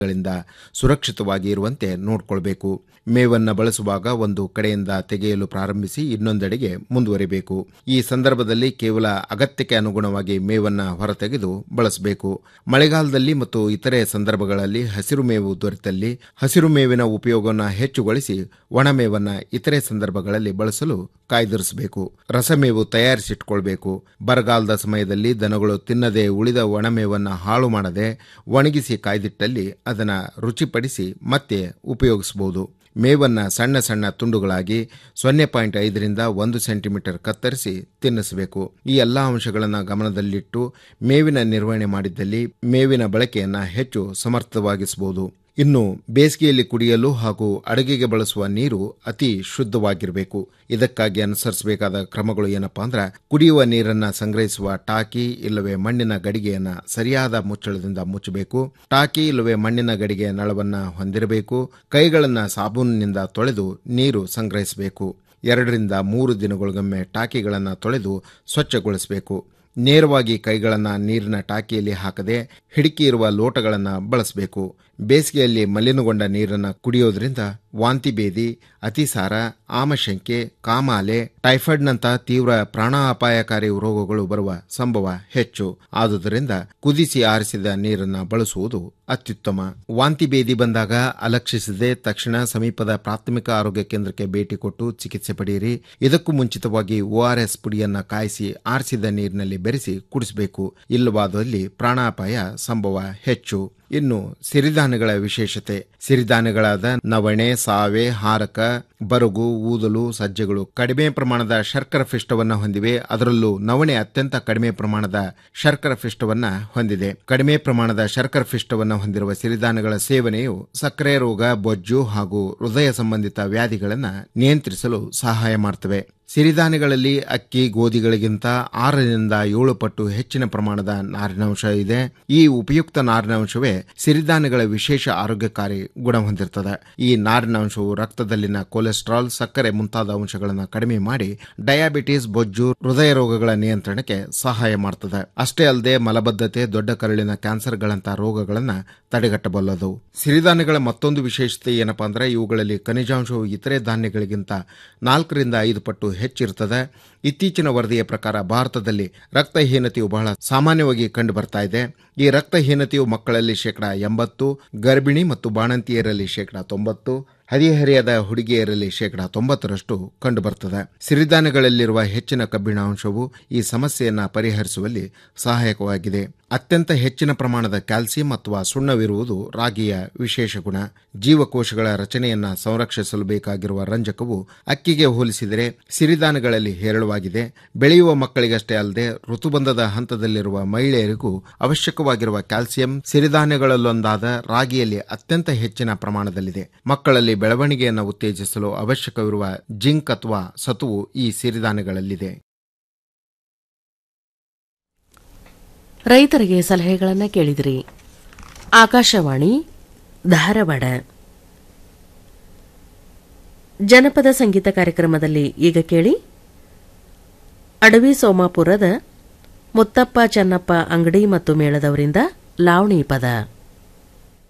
ಗಳಿಂದ ಸುರಕ್ಷಿತವಾಗಿ ಇರುವಂತೆ ನೋಡಿಕೊಳ್ಬೇಕು ಮೇವನ್ನು ಬಳಸುವಾಗ ಒಂದು ಕಡೆಯಿಂದ ತೆಗೆಯಲು ಪ್ರಾರಂಭಿಸಿ ಇನ್ನೊಂದೆಡೆಗೆ ಮುಂದುವರಿಬೇಕು ಈ ಸಂದರ್ಭದಲ್ಲಿ ಕೇವಲ ಅಗತ್ಯಕ್ಕೆ ಅನುಗುಣವಾಗಿ ಮೇವನ್ನು ಹೊರತೆಗೆದು ಬಳಸಬೇಕು ಮಳೆಗಾಲದಲ್ಲಿ ಮತ್ತು ಇತರೆ ಸಂದರ್ಭಗಳಲ್ಲಿ ಹಸಿರು ಮೇವು ದೊರೆತಲ್ಲಿ ಹಸಿರು ಮೇವಿನ ಉಪಯೋಗವನ್ನು ಹೆಚ್ಚುಗೊಳಿಸಿ ಒಣಮೇವನ್ನು ಇತರೆ ಸಂದರ್ಭಗಳಲ್ಲಿ ಬಳಸಲು ಕಾಯ್ದಿರಿಸಬೇಕು ರಸಮೇವು ತಯಾರಿಸಿಟ್ಕೊಳ್ಬೇಕು ಬರಗಾಲದ ಸಮಯದಲ್ಲಿ ದನಗಳು ತಿನ್ನದೆ ಉಳಿದ ಒಣಮೇವನ್ನು ಹಾಳು ಮಾಡದೆ ಒಣಗಿಸಿ ಕಾಯ್ದಿಟ್ಟಲ್ಲಿ ಅದನ್ನು ರುಚಿಪಡಿಸಿ ಮತ್ತೆ ಉಪಯೋಗಿಸಬಹುದು ಮೇವನ್ನು ಸಣ್ಣ ಸಣ್ಣ ತುಂಡುಗಳಾಗಿ ಸೊನ್ನೆ ಪಾಯಿಂಟ್ ಐದರಿಂದ ಒಂದು ಸೆಂಟಿಮೀಟರ್ ಕತ್ತರಿಸಿ ತಿನ್ನಿಸಬೇಕು ಈ ಎಲ್ಲ ಅಂಶಗಳನ್ನು ಗಮನದಲ್ಲಿಟ್ಟು ಮೇವಿನ ನಿರ್ವಹಣೆ ಮಾಡಿದ್ದಲ್ಲಿ ಮೇವಿನ ಬಳಕೆಯನ್ನು ಹೆಚ್ಚು ಸಮರ್ಥವಾಗಿಸಬಹುದು ಇನ್ನು ಬೇಸಿಗೆಯಲ್ಲಿ ಕುಡಿಯಲು ಹಾಗೂ ಅಡುಗೆಗೆ ಬಳಸುವ ನೀರು ಅತಿ ಶುದ್ಧವಾಗಿರಬೇಕು ಇದಕ್ಕಾಗಿ ಅನುಸರಿಸಬೇಕಾದ ಕ್ರಮಗಳು ಏನಪ್ಪಾ ಅಂದ್ರೆ ಕುಡಿಯುವ ನೀರನ್ನ ಸಂಗ್ರಹಿಸುವ ಟಾಕಿ ಇಲ್ಲವೇ ಮಣ್ಣಿನ ಗಡಿಗೆಯನ್ನ ಸರಿಯಾದ ಮುಚ್ಚಳದಿಂದ ಮುಚ್ಚಬೇಕು ಟಾಕಿ ಇಲ್ಲವೇ ಮಣ್ಣಿನ ಗಡಿಗೆ ನಳವನ್ನ ಹೊಂದಿರಬೇಕು ಕೈಗಳನ್ನ ಸಾಬೂನಿನಿಂದ ತೊಳೆದು ನೀರು ಸಂಗ್ರಹಿಸಬೇಕು ಎರಡರಿಂದ ಮೂರು ದಿನಗಳಿಗೊಮ್ಮೆ ಟಾಕಿಗಳನ್ನು ತೊಳೆದು ಸ್ವಚ್ಛಗೊಳಿಸಬೇಕು ನೇರವಾಗಿ ಕೈಗಳನ್ನು ನೀರಿನ ಟಾಕಿಯಲ್ಲಿ ಹಾಕದೆ ಹಿಡಿಕಿ ಇರುವ ಲೋಟಗಳನ್ನು ಬಳಸಬೇಕು ಬೇಸಿಗೆಯಲ್ಲಿ ಮಲಿನಗೊಂಡ ನೀರನ್ನು ಕುಡಿಯೋದ್ರಿಂದ ವಾಂತಿ ಭೇದಿ ಅತಿಸಾರ ಆಮಶಂಕೆ ಕಾಮಾಲೆ ಟೈಫಾಯ್ಡ್ನಂತಹ ತೀವ್ರ ಪ್ರಾಣಾಪಾಯಕಾರಿ ರೋಗಗಳು ಬರುವ ಸಂಭವ ಹೆಚ್ಚು ಆದುದರಿಂದ ಕುದಿಸಿ ಆರಿಸಿದ ನೀರನ್ನು ಬಳಸುವುದು ಅತ್ಯುತ್ತಮ ವಾಂತಿ ಭೇದಿ ಬಂದಾಗ ಅಲಕ್ಷಿಸದೆ ತಕ್ಷಣ ಸಮೀಪದ ಪ್ರಾಥಮಿಕ ಆರೋಗ್ಯ ಕೇಂದ್ರಕ್ಕೆ ಭೇಟಿ ಕೊಟ್ಟು ಚಿಕಿತ್ಸೆ ಪಡೆಯಿರಿ ಇದಕ್ಕೂ ಮುಂಚಿತವಾಗಿ ಓಆರ್ಎಸ್ ಪುಡಿಯನ್ನ ಕಾಯಿಸಿ ಆರಿಸಿದ ನೀರಿನಲ್ಲಿ ಬೆರೆಸಿ ಕುಡಿಸಬೇಕು ಇಲ್ಲವಾದಲ್ಲಿ ಪ್ರಾಣಾಪಾಯ ಸಂಭವ ಹೆಚ್ಚು ಇನ್ನು ಸಿರಿಧಾನ್ಯಗಳ ವಿಶೇಷತೆ ಸಿರಿಧಾನ್ಯಗಳಾದ ನವಣೆ ಸಾವೆ ಹಾರಕ ಬರಗು ಊದಲು ಸಜ್ಜೆಗಳು ಕಡಿಮೆ ಪ್ರಮಾಣದ ಶರ್ಕರ ಪಿಷ್ಟವನ್ನ ಹೊಂದಿವೆ ಅದರಲ್ಲೂ ನವಣೆ ಅತ್ಯಂತ ಕಡಿಮೆ ಪ್ರಮಾಣದ ಶರ್ಕರ ಪಿಷ್ಟವನ್ನ ಹೊಂದಿದೆ ಕಡಿಮೆ ಪ್ರಮಾಣದ ಶರ್ಕರ ಪಿಷ್ಟವನ್ನ ಹೊಂದಿರುವ ಸಿರಿಧಾನ್ಯಗಳ ಸೇವನೆಯು ಸಕ್ಕರೆ ರೋಗ ಬೊಜ್ಜು ಹಾಗೂ ಹೃದಯ ಸಂಬಂಧಿತ ವ್ಯಾಧಿಗಳನ್ನು ನಿಯಂತ್ರಿಸಲು ಸಹಾಯ ಮಾಡ್ತವೆ ಸಿರಿಧಾನ್ಯಗಳಲ್ಲಿ ಅಕ್ಕಿ ಗೋಧಿಗಳಿಗಿಂತ ಆರರಿಂದ ಏಳು ಪಟ್ಟು ಹೆಚ್ಚಿನ ಪ್ರಮಾಣದ ನಾರಿನಾಂಶ ಇದೆ ಈ ಉಪಯುಕ್ತ ನಾರಿನಾಂಶವೇ ಸಿರಿಧಾನ್ಯಗಳ ವಿಶೇಷ ಆರೋಗ್ಯಕಾರಿ ಗುಣ ಹೊಂದಿರ್ತದೆ ಈ ನಾರಿನಾಂಶವು ರಕ್ತದಲ್ಲಿನ ಕೊಲೆಸ್ಟ್ರಾಲ್ ಸಕ್ಕರೆ ಮುಂತಾದ ಅಂಶಗಳನ್ನು ಕಡಿಮೆ ಮಾಡಿ ಡಯಾಬಿಟಿಸ್ ಬೊಜ್ಜು ಹೃದಯ ರೋಗಗಳ ನಿಯಂತ್ರಣಕ್ಕೆ ಸಹಾಯ ಮಾಡ್ತದೆ ಅಷ್ಟೇ ಅಲ್ಲದೆ ಮಲಬದ್ಧತೆ ದೊಡ್ಡ ಕರುಳಿನ ಕ್ಯಾನ್ಸರ್ಗಳಂತಹ ರೋಗಗಳನ್ನು ತಡೆಗಟ್ಟಬಲ್ಲದು ಸಿರಿಧಾನ್ಯಗಳ ಮತ್ತೊಂದು ವಿಶೇಷತೆ ಏನಪ್ಪಾ ಅಂದ್ರೆ ಇವುಗಳಲ್ಲಿ ಖನಿಜಾಂಶವು ಇತರೆ ಧಾನ್ಯಗಳಿಗಿಂತ ನಾಲ್ಕರಿಂದ ಐದು ಪಟ್ಟು ಹೆಚ್ಚಿರುತ್ತದೆ ಇತ್ತೀಚಿನ ವರದಿಯ ಪ್ರಕಾರ ಭಾರತದಲ್ಲಿ ರಕ್ತಹೀನತೆಯು ಬಹಳ ಸಾಮಾನ್ಯವಾಗಿ ಕಂಡು ಬರ್ತಾ ಇದೆ ಈ ರಕ್ತಹೀನತೆಯು ಮಕ್ಕಳಲ್ಲಿ ಶೇಕಡ ಎಂಬತ್ತು ಗರ್ಭಿಣಿ ಮತ್ತು ಬಾಣಂತಿಯರಲ್ಲಿ ಶೇಕಡ ತೊಂಬತ್ತು ಹದಿಹರೆಯದ ಹುಡುಗಿಯರಲ್ಲಿ ಶೇಕಡ ತೊಂಬತ್ತರಷ್ಟು ಕಂಡುಬರ್ತದೆ ಸಿರಿಧಾನ್ಯಗಳಲ್ಲಿರುವ ಹೆಚ್ಚಿನ ಕಬ್ಬಿಣಾಂಶವು ಈ ಸಮಸ್ಯೆಯನ್ನು ಪರಿಹರಿಸುವಲ್ಲಿ ಸಹಾಯಕವಾಗಿದೆ ಅತ್ಯಂತ ಹೆಚ್ಚಿನ ಪ್ರಮಾಣದ ಕ್ಯಾಲ್ಸಿಯಂ ಅಥವಾ ಸುಣ್ಣವಿರುವುದು ರಾಗಿಯ ವಿಶೇಷ ಗುಣ ಜೀವಕೋಶಗಳ ರಚನೆಯನ್ನ ಸಂರಕ್ಷಿಸಲು ಬೇಕಾಗಿರುವ ರಂಜಕವು ಅಕ್ಕಿಗೆ ಹೋಲಿಸಿದರೆ ಸಿರಿಧಾನ್ಯಗಳಲ್ಲಿ ಹೇರಳವಾಗಿದೆ ಬೆಳೆಯುವ ಮಕ್ಕಳಿಗಷ್ಟೇ ಅಲ್ಲದೆ ಋತುಬಂಧದ ಹಂತದಲ್ಲಿರುವ ಮಹಿಳೆಯರಿಗೂ ಅವಶ್ಯಕವಾಗಿರುವ ಕ್ಯಾಲ್ಸಿಯಂ ಸಿರಿಧಾನ್ಯಗಳಲ್ಲೊಂದಾದ ರಾಗಿಯಲ್ಲಿ ಅತ್ಯಂತ ಹೆಚ್ಚಿನ ಪ್ರಮಾಣದಲ್ಲಿದೆ ಮಕ್ಕಳಲ್ಲಿ ಬೆಳವಣಿಗೆಯನ್ನು ಉತ್ತೇಜಿಸಲು ಅವಶ್ಯಕವಿರುವ ಜಿಂಕ್ ಅಥವಾ ಸತುವು ಈ ಸಿರಿಧಾನ್ಯಗಳಲ್ಲಿದೆ ರೈತರಿಗೆ ಸಲಹೆಗಳನ್ನು ಕೇಳಿದಿರಿ ಆಕಾಶವಾಣಿ ಧಾರವಾಡ ಜನಪದ ಸಂಗೀತ ಕಾರ್ಯಕ್ರಮದಲ್ಲಿ ಈಗ ಕೇಳಿ ಅಡವಿ ಸೋಮಾಪುರದ ಮುತ್ತಪ್ಪ ಚನ್ನಪ್ಪ ಅಂಗಡಿ ಮತ್ತು ಮೇಳದವರಿಂದ ಲಾವಣಿ ಪದ